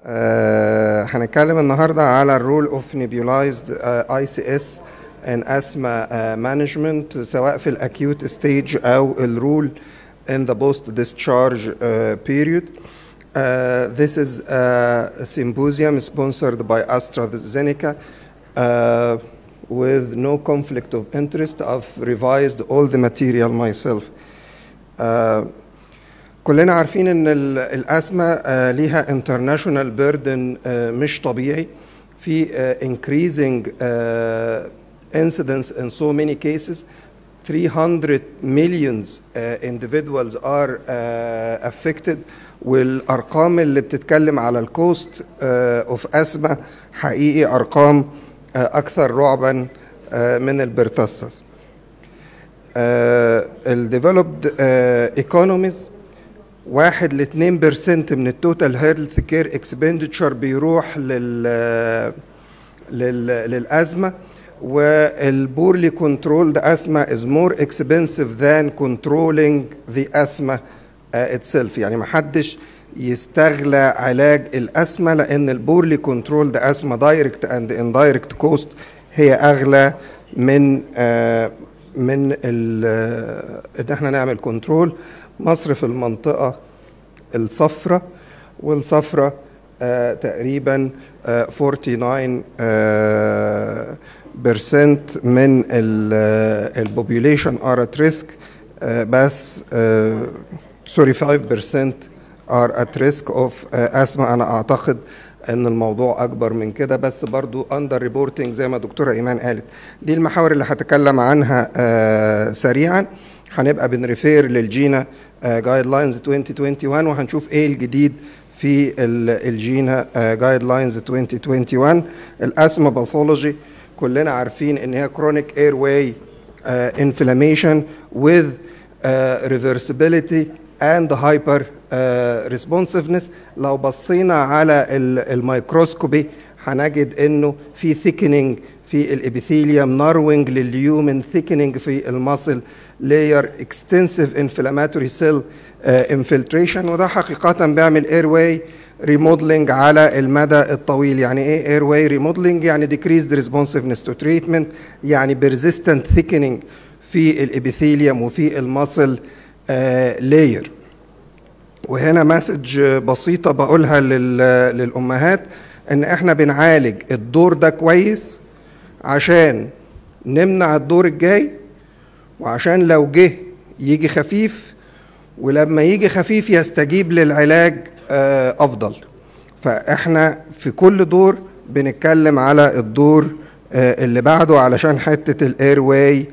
آه، هنتكلم النهارده على الرول اوف نيبيولايزد اي سي اس ان اسما مانجمنت سواء في الاكيوت ستيج او الرول in the post discharge uh, period. Uh, this is a symposium sponsored by AstraZeneca uh, with no conflict of interest. I've revised all the material myself. Uh, كلنا عارفين ان ال- الازمه آه، ليها international burden آه، مش طبيعي في آه، increasing آه، incidence in so many cases 300 millions uh, individuals are uh, affected والارقام اللي بتتكلم على الكوست اوف اسما حقيقي ارقام uh, اكثر رعبا uh, من البرتصص الديفلوبد ايكونوميز واحد ل 2% من التوتال هيلث كير اكسبندتشر بيروح لل لل للازمه والبورلي كنترولد asthma is more expensive than controlling the asthma uh, itself يعني ما حدش يستغلى علاج الأسمة لأن البورلي كنترولد asthma direct and indirect cost هي أغلى من آه من ال- آه، إن احنا نعمل كنترول مصر في المنطقة الصفراء والصفراء آه تقريبا آه 49 آه percent من البوبوليشن ار ات ريسك بس سوري 5% ار ات ريسك اوف اسما انا اعتقد ان الموضوع اكبر من كده بس برضو اندر ريبورتنج زي ما دكتوره ايمان قالت دي المحاور اللي هتكلم عنها آه سريعا هنبقى بنريفير للجينا جايد لاينز 2021 وهنشوف ايه الجديد في ال- الجينا جايد لاينز 2021 الاسما باثولوجي كلنا عارفين ان هي chronic airway uh, inflammation with uh, reversibility and hyper uh, responsiveness لو بصينا على ال- الميكروسكوبي هنجد انه في thickening في الابيثيليوم ناروينج لليومن thickening في المصل layer extensive inflammatory cell uh, infiltration وده حقيقة بيعمل airway ريموديلنج على المدى الطويل يعني ايه اير واي ريموديلنج يعني decreased responsiveness to treatment يعني persistent thickening في الابيثيليوم وفي المصل لاير وهنا مسج بسيطه بقولها لل- للامهات ان احنا بنعالج الدور ده كويس عشان نمنع الدور الجاي وعشان لو جه يجي خفيف ولما يجي خفيف يستجيب للعلاج آه، افضل فاحنا في كل دور بنتكلم على الدور آه، اللي بعده علشان حته الاير واي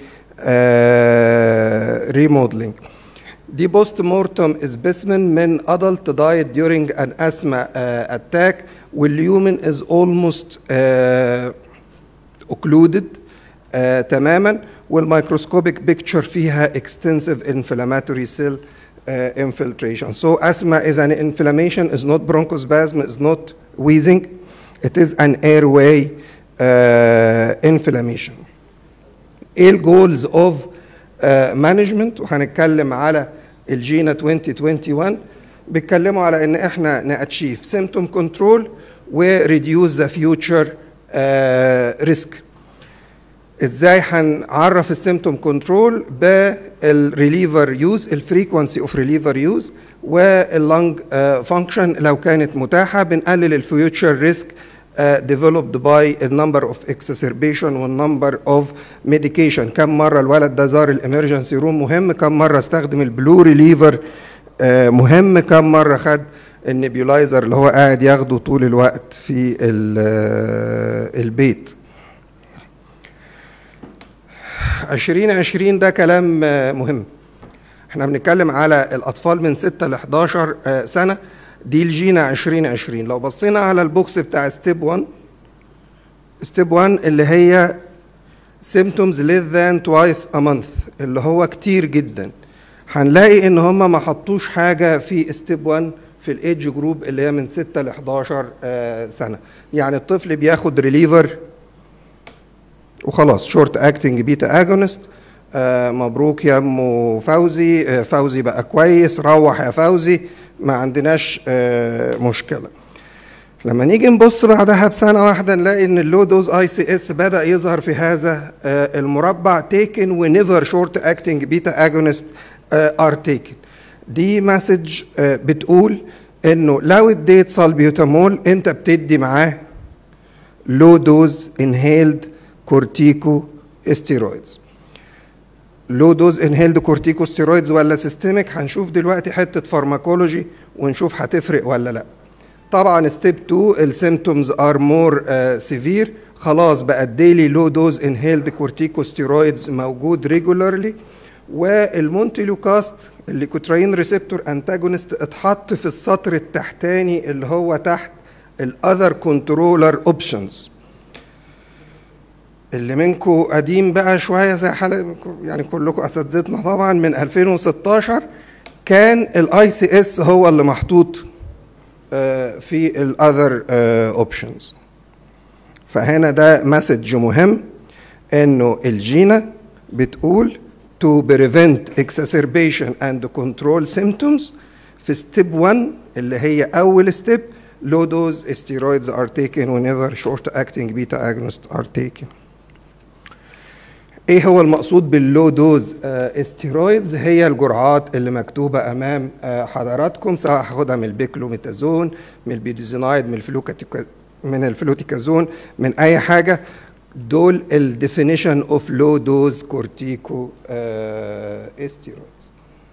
ريموديلنج دي بوست مورتم سبيسمن من adult died during an asthma uh, attack واليومن is almost uh, occluded uh, تماما والميكروسكوبيك بيكتشر فيها extensive inflammatory cell uh, infiltration. So asthma is an inflammation, is not bronchospasm, is not wheezing. It is an airway uh, inflammation. ايه الجولز اوف مانجمنت وهنتكلم على الجينا 2021 بيتكلموا على ان احنا ناتشيف سيمتوم كنترول وريديوس ذا فيوتشر ريسك ازاي هنعرف السيمتوم كنترول بالريليفر يوز الفريكونسي اوف ريليفر يوز واللنج فانكشن لو كانت متاحه بنقلل الفيوتشر ريسك developed by a number of exacerbation والنمبر of medication كم مرة الولد ده زار الامرجنسي روم مهم كم مرة استخدم البلو ريليفر مهم كم مرة خد النبيولايزر اللي هو قاعد ياخده طول الوقت في ال- آه، البيت 2020 ده كلام آه، مهم احنا بنتكلم على الاطفال من 6 ل 11 آه، سنه دي الجينا 2020 لو بصينا على البوكس بتاع ستيب 1 ستيب 1 اللي هي symptoms less than twice a month اللي هو كتير جدا هنلاقي ان هم ما حطوش حاجه في ستيب 1 في الايدج جروب اللي هي من 6 ل 11 آه، سنه يعني الطفل بياخد ريليفر وخلاص شورت اكتنج بيتا اجونست مبروك يا ام فوزي آه، فوزي بقى كويس روح يا فوزي ما عندناش آه، مشكله لما نيجي نبص بعدها بسنه واحده نلاقي ان اللو دوز اي سي اس بدا يظهر في هذا آه، المربع تيكن ونيفر شورت اكتنج بيتا اجونست ار تيكن دي مسج بتقول انه لو اديت سالبيوتامول انت بتدي معاه لو دوز انهيلد كورتيكو استيرويدز لو دوز انهيلد كورتيكو ستيرويدز ولا سيستميك هنشوف دلوقتي حته فارماكولوجي ونشوف هتفرق ولا لا طبعا ستيب 2 السيمتومز ار مور سيفير خلاص بقى الديلي لو دوز انهيلد كورتيكو ستيرويدز موجود ريجولارلي والمونتيلوكاست الليكوتراين ريسبتور انتاجونست اتحط في السطر التحتاني اللي هو تحت الاذر كنترولر اوبشنز اللي منكم قديم بقى شويه زي حالة يعني كلكم اساتذتنا طبعا من 2016 كان الاي سي اس هو اللي محطوط آه، في الاذر اوبشنز فهنا ده مسج مهم انه الجينا بتقول to prevent exacerbation and control symptoms في ستيب 1 اللي هي اول ستيب low dose steroids are taken whenever short acting beta agonists are taken ايه هو المقصود باللو دوز استيرويدز هي الجرعات اللي مكتوبه امام آه، حضراتكم سواء هاخدها من البيكلوميتازون من البيدوزينايد من الفلوكاتيكا من الفلوتيكازون من اي حاجه دول الديفينيشن اوف لو دوز كورتيكو استيرويدز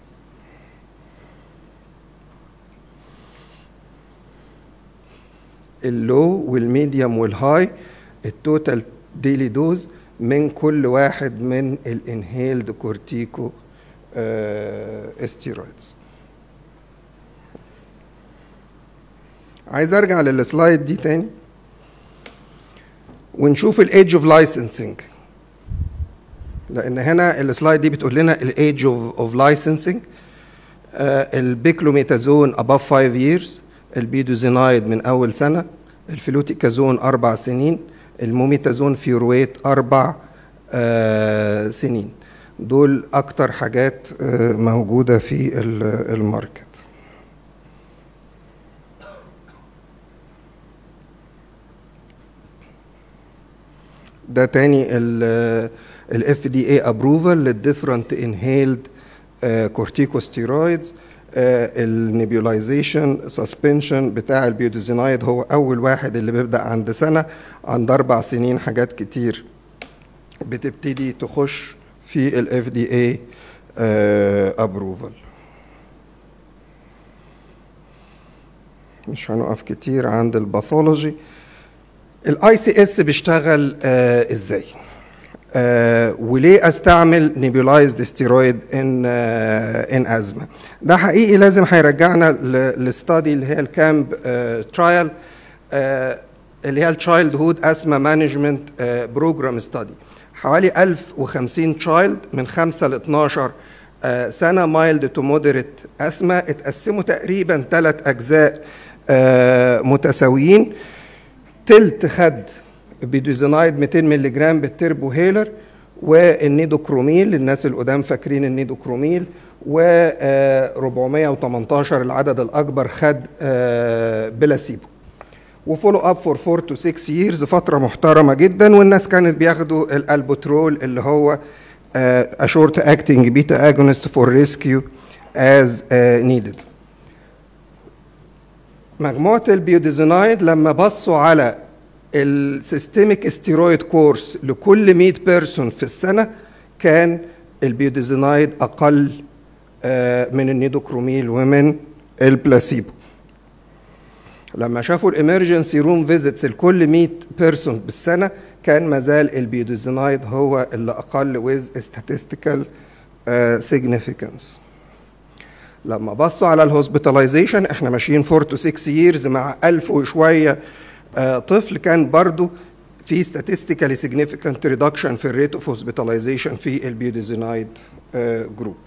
اللو والميديوم والهاي التوتال ديلي دوز من كل واحد من الانهيلد كورتيكو استيرويدز عايز ارجع للسلايد دي تاني ونشوف الايدج اوف لايسنسنج لان هنا السلايد دي بتقول لنا الايدج اوف لايسنسنج البيكلوميتازون above 5 years البيدوزينايد من اول سنه الفلوتيكازون اربع سنين الموميتازون فيورويت اربع آه سنين دول اكتر حاجات آه موجوده في الماركت ده تاني الاف دي اي ابروفال للديفرنت انهيلد كورتيكوستيرويدز النيبيولايزيشن سسبنشن بتاع البيودوزينايد هو اول واحد اللي بيبدا عند سنه عند اربع سنين حاجات كتير بتبتدي تخش في الاف دي اي ابروفال مش هنقف كتير عند الباثولوجي الاي سي اس بيشتغل آه ازاي آه وليه استعمل نيبولايزد ستيرويد ان آه ان ازمه ده حقيقي لازم هيرجعنا للستادي اللي هي الكامب ترايل اللي هي التشايلد هود اسما مانجمنت بروجرام ستادي حوالي 1050 تشايلد من 5 ل 12 آه سنه مايلد تو مودريت اسما اتقسموا تقريبا ثلاث اجزاء آه متساويين تلت خد بيدوزينايد 200 مللي جرام بالتربو هيلر والنيدوكروميل الناس القدام فاكرين النيدوكروميل و 418 العدد الاكبر خد بلاسيبو وفولو اب فور 4 تو 6 ييرز فتره محترمه جدا والناس كانت بياخدوا الالبوترول اللي هو a short acting beta agonist for rescue as uh, needed مجموعة البيوديزينايد لما بصوا على السيستميك استيرويد كورس لكل 100 بيرسون في السنة كان البيوديزينايد أقل من النيدوكروميل ومن البلاسيبو لما شافوا الامرجنسي روم فيزيتس لكل 100 بيرسون بالسنة كان مازال البيوديزينايد هو اللي أقل with statistical significance لما بصوا على الهوسبيتاليزيشن احنا ماشيين 4 تو 6 ييرز مع 1000 وشويه آه طفل كان برضو في statistically significant reduction في الريت اوف هوسبيتاليزيشن في البيوديزينايد آه جروب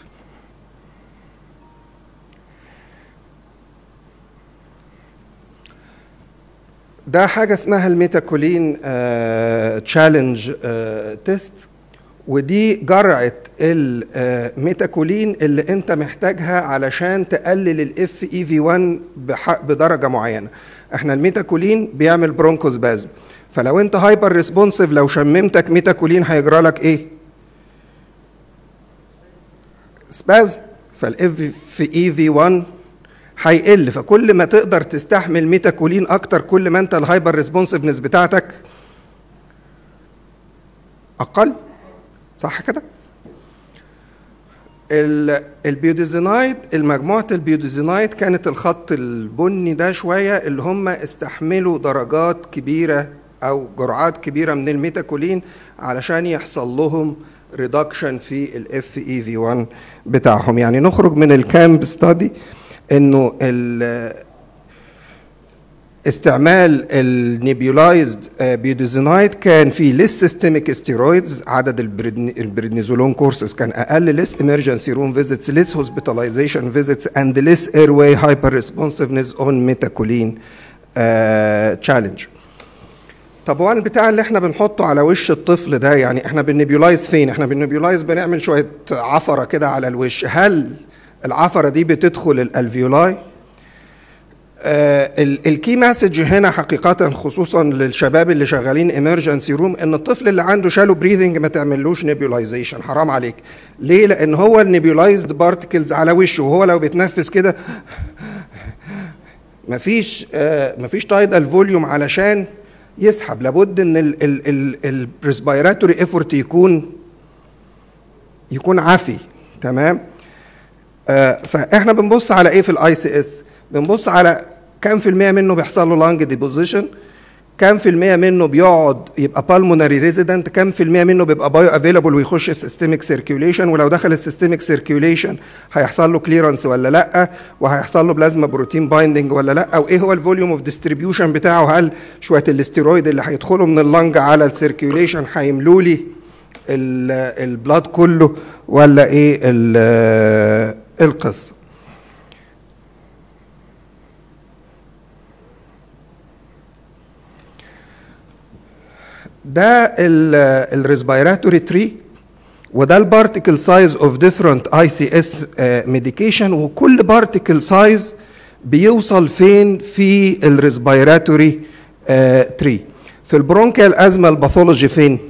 ده حاجه اسمها الميتاكولين تشالنج تيست ودي جرعه الميتاكولين اللي انت محتاجها علشان تقلل الاف اي في 1 بدرجه معينه احنا الميتاكولين بيعمل برونكوسبازم فلو انت هايبر ريسبونسيف لو شممتك ميتاكولين هيجرى لك ايه سبازم فالاف في اي في 1 هيقل فكل ما تقدر تستحمل ميتاكولين اكتر كل ما انت الهايبر ريسبونسفنس بتاعتك اقل صح كده البيوديزينايد المجموعة البيوديزينايد كانت الخط البني ده شوية اللي هم استحملوا درجات كبيرة أو جرعات كبيرة من الميتاكولين علشان يحصل لهم ريدكشن في الاف اي في 1 بتاعهم يعني نخرج من الكامب ستادي انه استعمال النيبيولايزد بيوديزينايد كان في ليس سيستميك ستيرويدز عدد البريدنيزولون كورسز كان اقل ليس emergency روم فيزيتس ليس هوسبيتاليزيشن فيزيتس اند ليس اير واي هايبر ريسبونسفنس اون ميتاكولين تشالنج طب هو البتاع اللي احنا بنحطه على وش الطفل ده يعني احنا بنبيولايز فين احنا بنبيولايز بنعمل شويه عفره كده على الوش هل العفره دي بتدخل الالفيولاي آه الكي مسج هنا حقيقة خصوصا للشباب اللي شغالين امرجنسي روم ان الطفل اللي عنده شالو بريذنج ما تعملوش نيبيولايزيشن حرام عليك ليه لان هو النيبيولايزد بارتكلز على وشه وهو لو بيتنفس كده مفيش آه مفيش تايدال فوليوم علشان يسحب لابد ان الريسبيراتوري ايفورت يكون يكون عافي تمام آه فاحنا بنبص على ايه في الاي سي اس بنبص على كام في المية منه بيحصل له لانج ديبوزيشن كام في المية منه بيقعد يبقى بالمونري ريزيدنت كام في المية منه بيبقى بايو افيلابل ويخش السيستميك سيركيوليشن ولو دخل السيستميك سيركيوليشن هيحصل له كليرنس ولا لا وهيحصل له بلازما بروتين بايندنج ولا لا وايه هو الفوليوم اوف ديستريبيوشن بتاعه هل شويه الاستيرويد اللي هيدخلوا من اللنج على السيركيوليشن هيملوا لي البلاد كله ولا ايه القصه ده الريسبيراتوري تري وده البارتيكل سايز اوف ديفرنت اي سي اس ميديكيشن وكل بارتيكل سايز بيوصل فين في الريسبيراتوري تري في البرونكيال ازمه الباثولوجي فين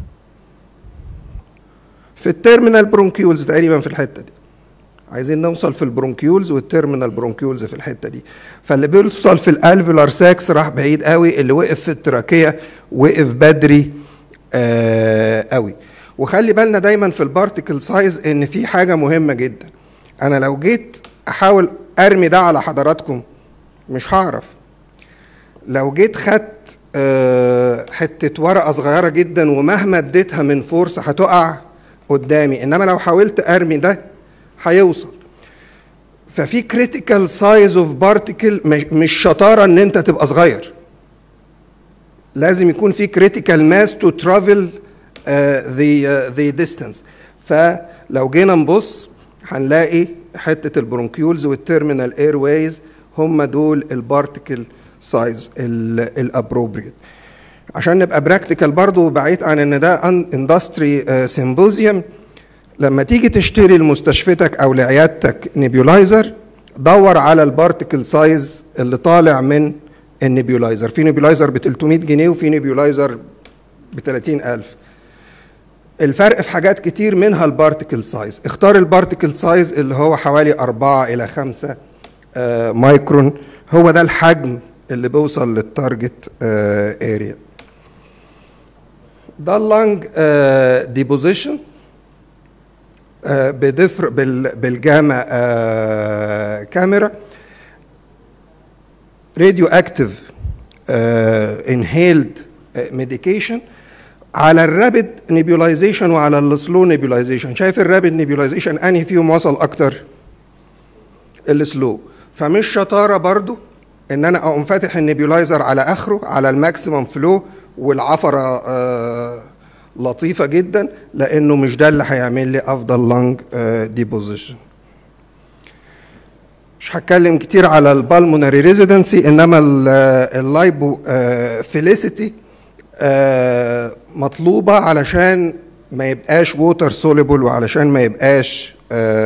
في التيرمينال برونكيولز تقريبا في الحته دي عايزين نوصل في البرونكيولز والتيرمينال برونكيولز في الحته دي فاللي بيوصل في الالفيولار ساكس راح بعيد قوي اللي وقف في التراكيه وقف بدري آه قوي وخلي بالنا دايما في البارتيكل سايز ان في حاجه مهمه جدا انا لو جيت احاول ارمي ده على حضراتكم مش هعرف لو جيت خدت آه حته ورقه صغيره جدا ومهما اديتها من فورس هتقع قدامي انما لو حاولت ارمي ده هيوصل ففي كريتيكال سايز اوف بارتيكل مش شطاره ان انت تبقى صغير لازم يكون في كريتيكال ماس تو ترافل ذا ذا ديستانس فلو جينا نبص هنلاقي حته البرونكيولز والتيرمينال اير ويز هم دول البارتيكل سايز الابروبريت عشان نبقى براكتيكال برضو بعيد عن ان ده اندستري سيمبوزيوم لما تيجي تشتري لمستشفيتك او لعيادتك نيبيولايزر دور على البارتيكل سايز اللي طالع من النيبيولايزر في نيبيولايزر ب 300 جنيه وفي نيبيولايزر ب 30000 الفرق في حاجات كتير منها البارتيكل سايز اختار البارتيكل سايز اللي هو حوالي 4 الى 5 آه مايكرون هو ده الحجم اللي بيوصل للتارجت آه اريا ده اللانج آه ديبوزيشن بدفر بالجاما كاميرا راديو اكتيف انهيلد ميديكيشن على الرابد نيبيولايزيشن وعلى السلو نيبيولايزيشن شايف الرابد نيبيولايزيشن انهي فيهم وصل اكتر السلو فمش شطاره برضو ان انا اقوم فاتح النيبيولايزر على اخره على الماكسيمم فلو والعفره آه لطيفه جدا لانه مش ده اللي هيعمل لي افضل لانج ديبوزيشن مش هتكلم كتير على البالمونري ريزيدنسي انما اللايبو فيليسيتي مطلوبه علشان ما يبقاش ووتر سوليبل وعلشان ما يبقاش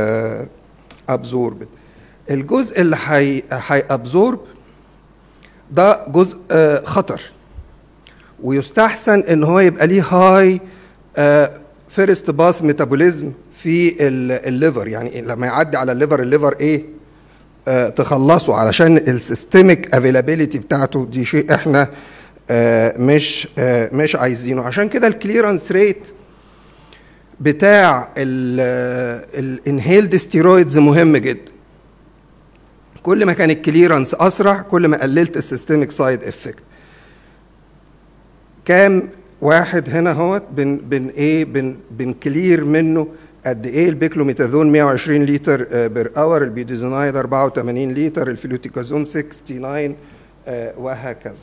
ابزوربد الجزء اللي هي هيابزورب ده جزء آه، خطر ويستحسن ان هو يبقى ليه هاي فيرست باس ميتابوليزم في ال- الليفر يعني لما يعدي على الليفر الليفر ايه آه، تخلصه علشان السيستميك افيلابيليتي بتاعته دي شيء احنا آه، مش آه، مش عايزينه عشان كده الكليرنس ريت بتاع الانهيلد ستيرويدز مهم جدا كل ما كان الكليرنس اسرع كل ما قللت السيستميك سايد افكت كام واحد هنا اهوت بن بن ايه بن بنكلير منه قد ايه البيكلوميتازون 120 لتر بير اور البيدوزينايد 84 لتر الفلوتيكازون 69 آه، وهكذا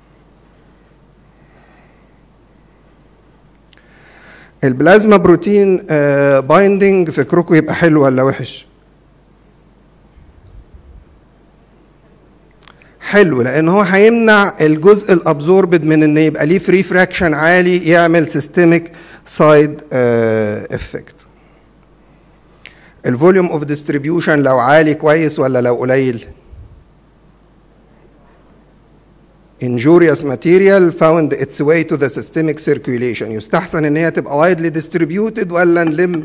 البلازما بروتين بايندنج فكركم يبقى حلو ولا وحش حلو لان هو هيمنع الجزء الابزوربد من ان يبقى ليه فري فراكشن عالي يعمل سيستميك سايد افكت الفوليوم اوف ديستريبيوشن لو عالي كويس ولا لو قليل injurious material found its way to the systemic circulation يستحسن ان هي تبقى widely distributed ولا نلم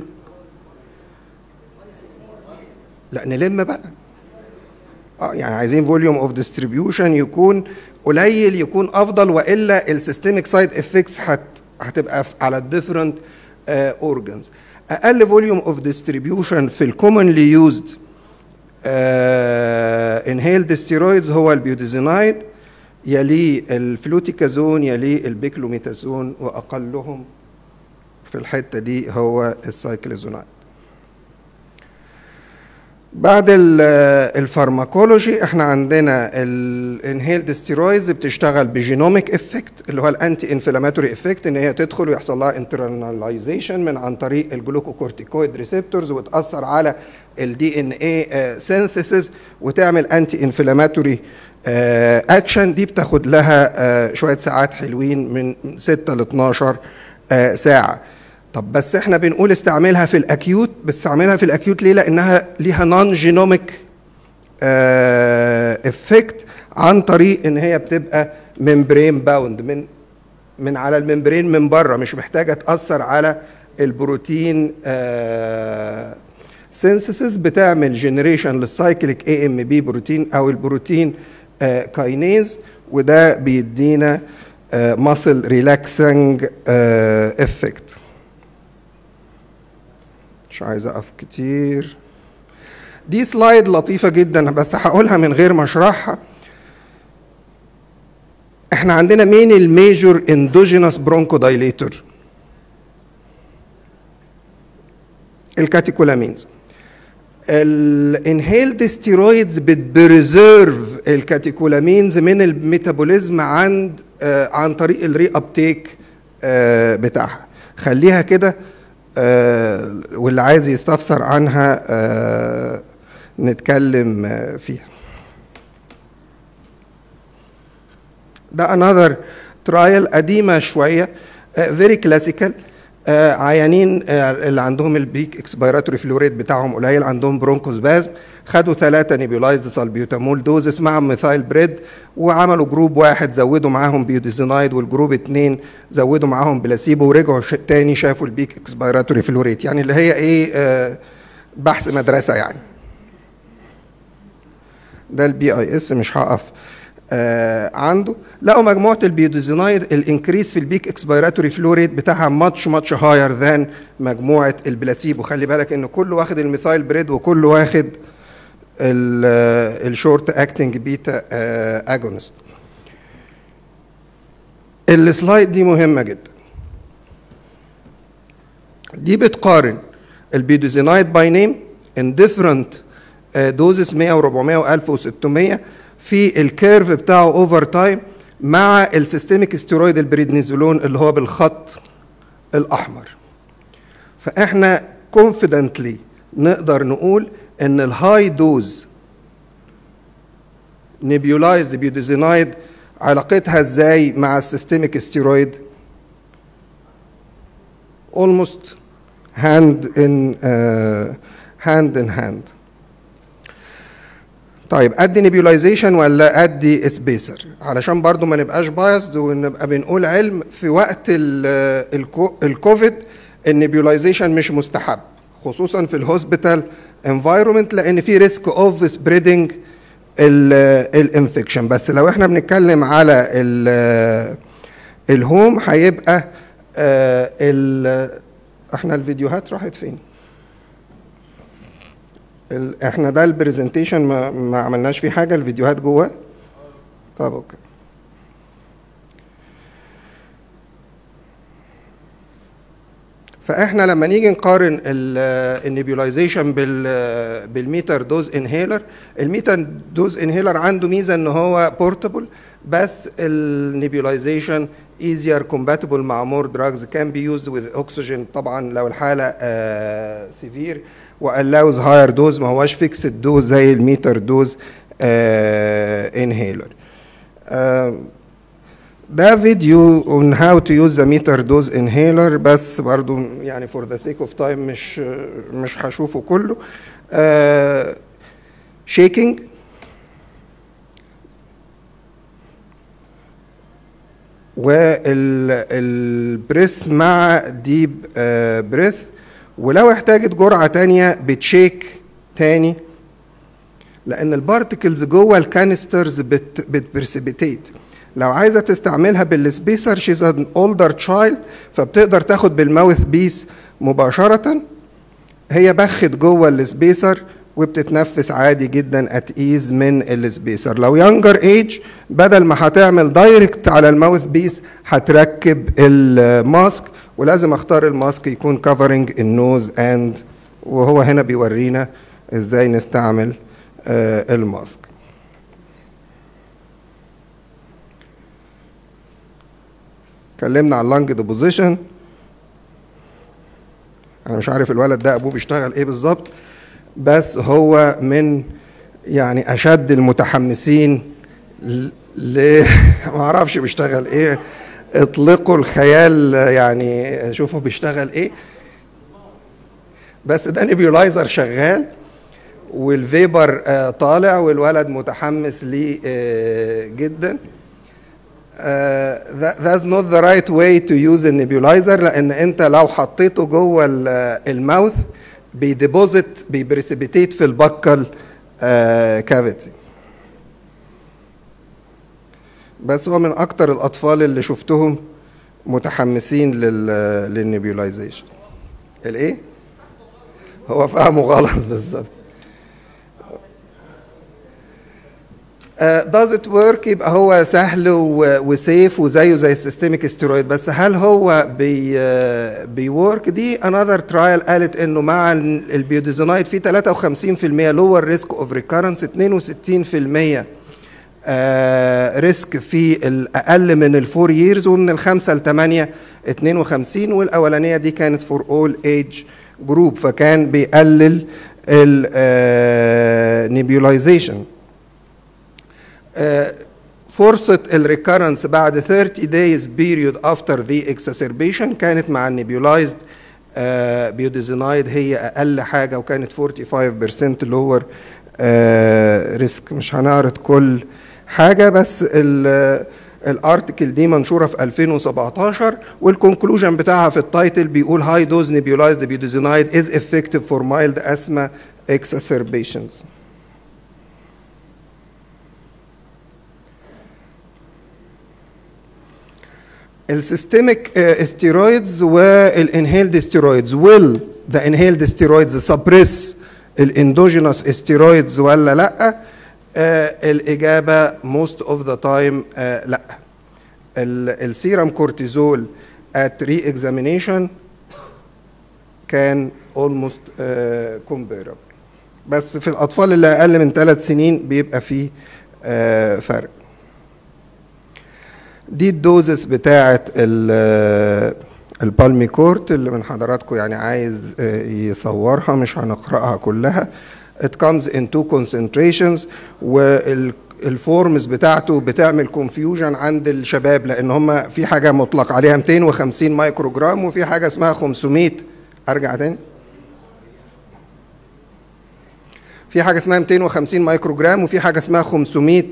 لا نلم بقى اه يعني عايزين فوليوم اوف ديستريبيوشن يكون قليل يكون افضل والا السيستميك سايد افكتس هتبقى في- على الديفرنت اورجانز اقل فوليوم اوف ديستريبيوشن في الكومنلي يوزد انهيلد ستيرويدز هو البيوديزينايد يليه الفلوتيكازون يليه البيكلوميتازون واقلهم في الحته دي هو السايكليزونايد بعد ال- الفارماكولوجي احنا عندنا الانهيلد ستيرويدز بتشتغل بجينوميك افكت اللي هو الانتي انفلاماتوري افكت ان هي تدخل ويحصل لها انترناليزيشن من عن طريق الجلوكوكورتيكويد ريسبتورز وتاثر على الدي ان اي سينثيسيس وتعمل انتي انفلاماتوري اكشن دي بتاخد لها آه، شويه ساعات حلوين من 6 ل 12 آه، ساعه طب بس احنا بنقول استعملها في الاكيوت بستعملها في الاكيوت ليه لانها ليها نون جينوميك افكت عن طريق ان هي بتبقى ممبرين باوند من من على الممبرين من بره مش محتاجه تاثر على البروتين سينسيسز بتعمل جنريشن للسايكليك اي ام بي بروتين او البروتين كاينيز وده بيدينا ماسل ريلاكسنج افكت مش عايز اقف كتير دي سلايد لطيفه جدا بس هقولها من غير ما اشرحها احنا عندنا مين الميجور اندوجينوس برونكو دايليتور الكاتيكولامينز الانهيلد ستيرويدز بتبريزيرف الكاتيكولامينز من الميتابوليزم عند آه عن طريق الري ابتيك آه بتاعها خليها كده آه واللي عايز يستفسر عنها آه نتكلم آه فيها ده another trial قديمة شوية فيري uh, كلاسيكال uh, عيانين uh, اللي عندهم البيك اكسبيراتوري فلوريد بتاعهم قليل عندهم برونكوسبازم خدوا ثلاثة نيبيولايزد سالبيوتامول دوزس مع ميثايل بريد وعملوا جروب واحد زودوا معاهم بيوديزينايد والجروب اتنين زودوا معاهم بلاسيبو ورجعوا ش- تاني شافوا البيك اكسبيراتوري فلوريد يعني اللي هي ايه آه بحث مدرسة يعني ده البي اي اس مش هقف آه عنده لقوا مجموعه البيوديزينايد الانكريس في البيك اكسبيراتوري فلو ريت بتاعها ماتش ماتش هاير ذان مجموعه البلاسيبو خلي بالك ان كله واخد الميثايل بريد وكله واخد الشورت اكتنج بيتا اجونست السلايد دي مهمه جدا دي بتقارن البيوديزينايد باي نيم ان ديفرنت دوزز 100 و400 و1600 في الكيرف بتاعه اوفر تايم مع السيستميك ستيرويد البريدنيزولون اللي هو بالخط الاحمر فاحنا كونفيدنتلي نقدر نقول ان الهاي دوز نيبيولايزد بيوديزينايد علاقتها ازاي مع السيستميك ستيرويد almost hand in uh, hand in hand طيب ادي نيبيولايزيشن ولا ادي سبيسر علشان برضو ما نبقاش بايظد ونبقى بنقول علم في وقت ال- الكو- الكوفيد النيبيولايزيشن مش مستحب خصوصا في الهوسبيتال انفايرمنت لان في ريسك اوف سبريدنج الانفكشن بس لو احنا بنتكلم على ال- الهوم هيبقى آه، ال- احنا الفيديوهات راحت فين؟ ال- احنا ده البرزنتيشن ما, ما عملناش فيه حاجه الفيديوهات جوه طب اوكي فاحنا لما نيجي نقارن النيبيولايزيشن بال بالميتر دوز انهيلر الميتر دوز انهيلر عنده ميزه ان هو بورتبل بس النيبيولايزيشن easier compatible مع more drugs can be used with oxygen طبعا لو الحاله سيفير والlows higher dose ما هواش فيكسد دوز زي الميتر دوز انهيلر ده فيديو on how to use the meter dose inhaler بس برضو يعني for the sake of time مش مش هشوفه كله uh, shaking والبريس مع ديب بريث ولو احتاجت جرعة تانية بتشيك تاني لأن البارتكلز جوه الكانسترز بت بتبرسبيتيت لو عايزة تستعملها بالسبيسر شيز ان اولدر تشايلد فبتقدر تاخد بالماوث بيس مباشرة هي بخت جوه السبيسر وبتتنفس عادي جدا ات ايز من السبيسر لو يونجر ايج بدل ما هتعمل دايركت على الماوث بيس هتركب الماسك ولازم اختار الماسك يكون كفرنج النوز اند وهو هنا بيورينا ازاي نستعمل آه الماسك اتكلمنا عن اللانج ديبوزيشن انا مش عارف الولد ده ابوه بيشتغل ايه بالظبط بس هو من يعني اشد المتحمسين ل ما اعرفش بيشتغل ايه اطلقوا الخيال يعني شوفوا بيشتغل ايه بس ده نيبيولايزر شغال والفيبر آه طالع والولد متحمس ليه آه جدا uh, that, that's not the right way to use a nebulizer لان انت لو حطيته جوه الماوث بيديبوزيت بيبريسبيتيت في البكل كافيتي بس هو من اكتر الاطفال اللي شفتهم متحمسين لل للنيبيولايزيشن الايه هو فهمه غلط بالظبط داز ات ورك يبقى هو سهل وسيف وزيه زي السيستميك ستيرويد بس هل هو بي بيورك دي انذر ترايل قالت انه مع البيوديزونايد في 53% لور ريسك اوف ريكارنس 62% ريسك في الاقل من الفور ييرز ومن الخمسه لثمانيه 52 والاولانيه دي كانت فور اول ايج جروب فكان بيقلل النيبيولايزيشن فرصة الريكارنس بعد 30 days period after the exacerbation كانت مع النيبيولايزد بيوديزينايد هي أقل حاجة وكانت 45% lower ريسك مش هنعرض كل حاجة بس الارتكل دي منشوره في 2017 والكونكلوجن بتاعها في التايتل بيقول هاي دوز نيبيولايزد بيوديزينايد از effective فور مايلد asthma exacerbations السيستميك ستيرويدز والانهيلد ستيرويدز will the inhaled steroids suppress الاندوجينوس ستيرويدز ولا لا آه الاجابه most of the time آه لا السيرم كورتيزول at re-examination كان almost آه comparable بس في الاطفال اللي اقل من ثلاث سنين بيبقى فيه آه فرق دي الدوزس بتاعه البالمي كورت اللي من حضراتكم يعني عايز يصورها مش هنقراها كلها it comes in two concentrations والفورمز بتاعته بتعمل كونفيوجن عند الشباب لان هم في حاجه مطلق عليها 250 مايكرو جرام وفي حاجه اسمها 500 ارجع تاني في حاجه اسمها 250 مايكرو جرام وفي حاجه اسمها 500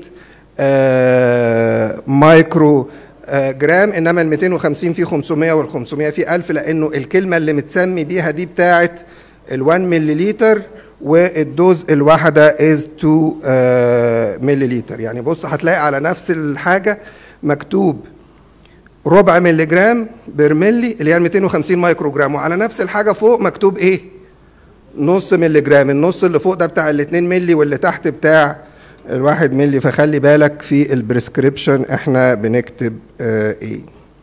آه، مايكرو آه، جرام انما ال 250 في 500 وال 500 في 1000 لانه الكلمه اللي متسمي بيها دي بتاعه ال 1 ملليلتر والدوز الواحده از 2 آه، ملليلتر يعني بص هتلاقي على نفس الحاجه مكتوب ربع ملي جرام برملي اللي هي 250 مايكرو جرام وعلى نفس الحاجه فوق مكتوب ايه نص ملي جرام النص اللي فوق ده بتاع ال 2 ملي واللي تحت بتاع الواحد ملي فخلي بالك في البريسكريبشن احنا بنكتب آه ايه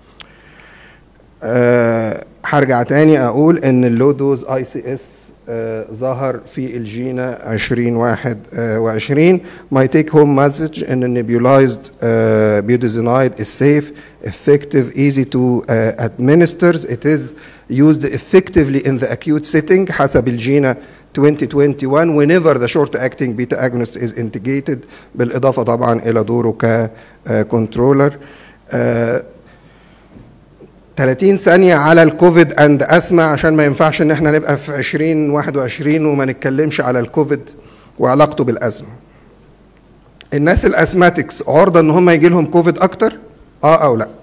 آه هرجع تاني اقول ان اللو دوز اي سي اس ظهر في الجينا 2021 my take home message ان nebulized uh, budesonide is safe effective easy to uh, administer it is used effectively in the acute setting حسب الجينا 2021 whenever the short acting beta agonist is integrated بالاضافه طبعا الى دوره ككنترولر uh, 30 ثانية على الكوفيد اند اسما عشان ما ينفعش ان احنا نبقى في 2021 وما نتكلمش على الكوفيد وعلاقته بالازمة. الناس الاسماتكس عرضة ان هم يجي لهم كوفيد اكتر؟ اه او لا؟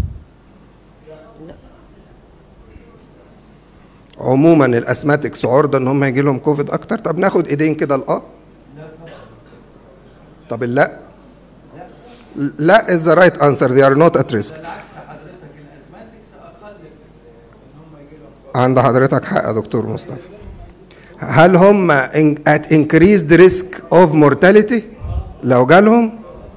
عموما الاسماتكس عرضة ان هم يجي لهم كوفيد اكتر؟ طب ناخد ايدين كده الاه؟ طب اللا؟ لا is the right answer they are not at risk. عند حضرتك حق يا دكتور مصطفى هل هم at increased risk of mortality لو جالهم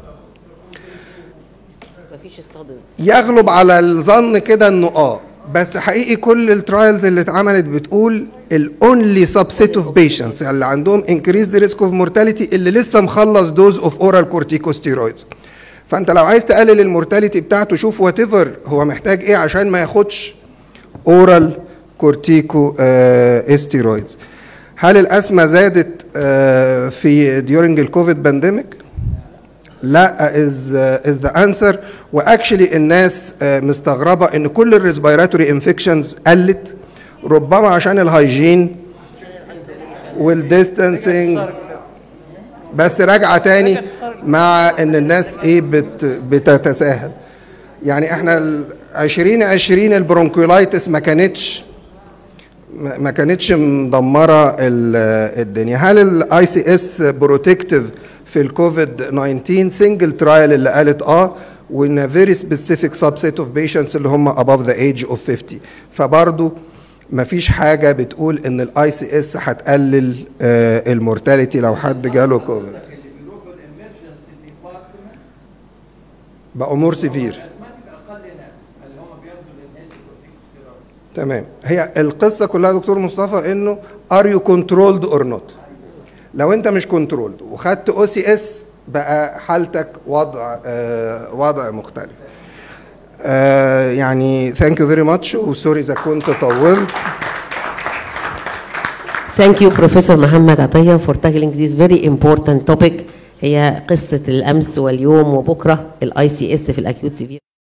مفيش ستادز يغلب على الظن كده انه اه بس حقيقي كل الترايلز اللي اتعملت بتقول الاونلي سبسيت اوف بيشنتس اللي عندهم increased risk of mortality اللي لسه مخلص دوز اوف اورال كورتيكوستيرويدز فانت لو عايز تقلل المورتاليتي بتاعته شوف وات هو محتاج ايه عشان ما ياخدش اورال كورتيكو استيرويدز هل الأسمة زادت آه، في during الكوفيد بانديميك؟ لا از از ذا انسر واكشلي الناس آه، مستغربه ان كل الريسبيراتوري انفكشنز قلت ربما عشان الهايجين والديستانسينج بس راجعه تاني مع ان الناس ايه بت بتتساهل يعني احنا ال 2020 البرونكولايتس ما كانتش ما ما كانتش مدمره ال- الدنيا هل الاي سي اس بروتكتيف في الكوفيد 19 سنجل ترايل اللي قالت اه وان فيري سبيسيفيك سبسيت اوف بيشنتس اللي هم above the age of 50 فبرضه ما فيش حاجه بتقول ان الاي سي اس هتقلل آه، المورتاليتي لو حد جاله كوفيد اللي بيروحوا الامرجنسي ديبارتمنت بقوا مور سيفير اسماتيك اقل ناس اللي هم بياخدوا الانهيلد كورتيكوستيرويد تمام هي القصه كلها يا دكتور مصطفى انه ار يو كنترولد اور نوت لو انت مش كنترولد وخدت او سي اس بقى حالتك وضع آه وضع مختلف آه يعني ثانك يو فيري ماتش وسوري اذا كنت طولت Thank you Professor محمد عطية for tackling this very important topic هي قصة الأمس واليوم وبكرة الاي سي اس في الأكيوت سيفير